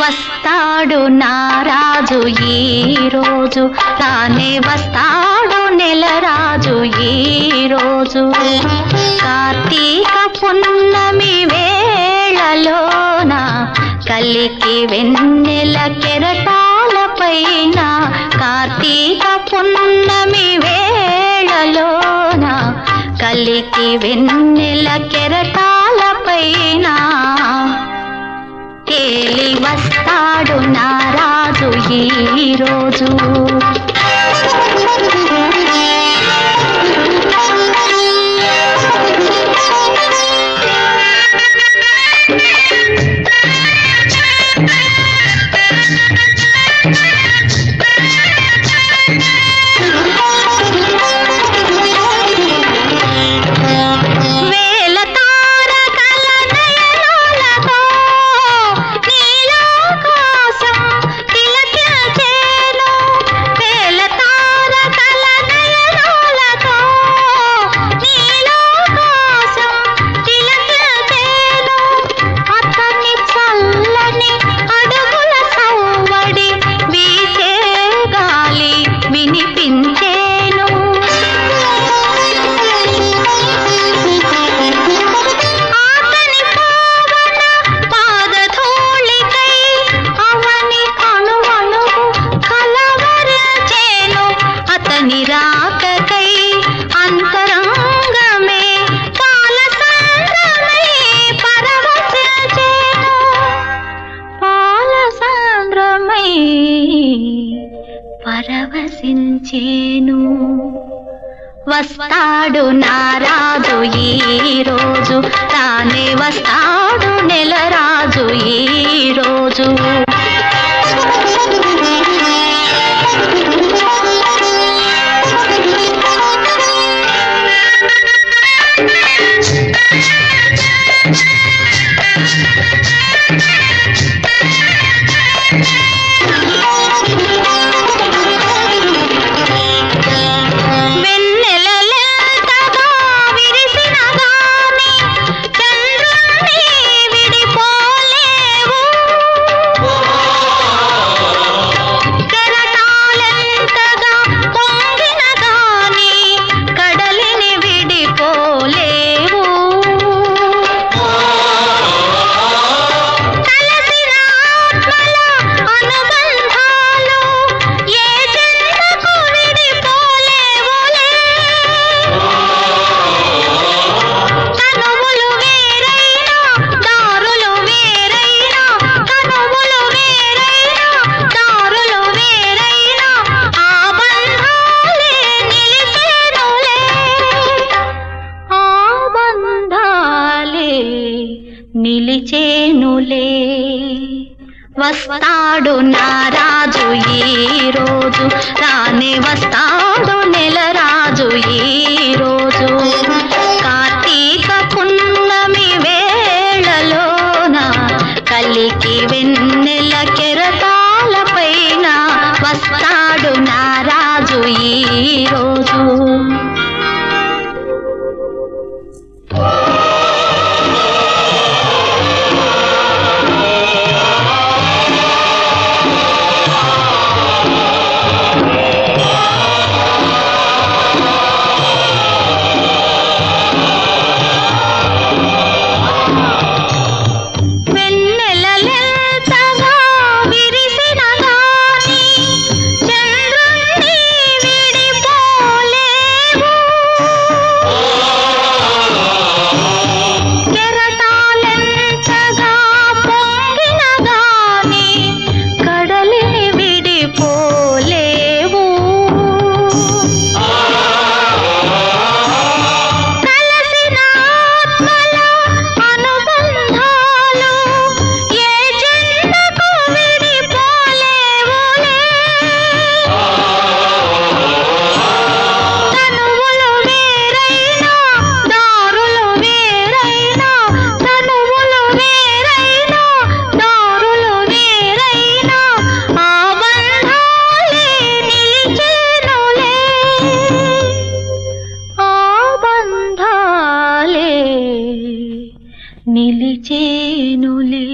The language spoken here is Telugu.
వస్తాడు నారాజు ఈ రోజు రానే వస్తాడు నెల రాజు ఈ రోజు కార్తీక పున్నమి వేళలోన కలికి వెన్నెల కెరటాల పైన కార్తీక పున్నమి వేళలోన కలికి వెన్నెల కెరటాల పైన తేలి వస్తాడు నారాజు ఈ రోజు వేల తారకల నయనాలతో నీలాకాశం తిలకించేను. వేల తారకల నయనాలతో నీలాకాశం తిలకించేను. అతని చల్లని అడుగుల సవ్వడి వీచే గాలి వినిపించేను ఆతని పావన పాదధూళికై అవని అణువణువు కలవరించేను అతని రాకకై అంతరంగమే పాలసాంద్రమై పరవశించేను పాలసాంద్రమై పరవశించేను వస్తాడు నారాజు ఈ రోజు తానే వస్తాడు నెల రాజు ఈ రోజు వెన్నెలలెంతగా విరిసిన గాని చంద్రుణ్ణి విడిపోలేవు కెరటాలెంతగా పొంగిన గాని కడలిని విడిపోలేవు కలసిన ఆత్మల అనుబంధాలు ఏ జన్మకు విడిపోలేవులే తనువులు వేరైనా దారులు వేరైనా తనువులు వేరైనా దారులు వేరైనా ఆ బంధాలే నిలిచేనులే ఆ బంధాలే నిలిచేనులే వస్తాడు నారాజు ఈ రోజు రానే వస్తాడు నెల రాజు ఈ రోజు కార్తీక పున్నమి వేళలోన కలికి వెన్నెల కెరటాల పైన వస్తాడు నారాజు ఈ రోజు వెన్నెలలెంతగా విరిసిన గాని చంద్రుణ్ణి విడిపోలేవు కెరటాలెంతగా పొంగిన గాని కడలిని విడిపోలేవు కలసిన ఆత్మల అనుబంధాలు ఏ జన్మకు విడిపోలేవులే తనువులు వేరైనా దారులు వేరైనా తనువులు వేరైనా దారులు వేరైనా ఆ బంధాలే నిలిచేనులే ఆ బంధాలే నిలిచేనులే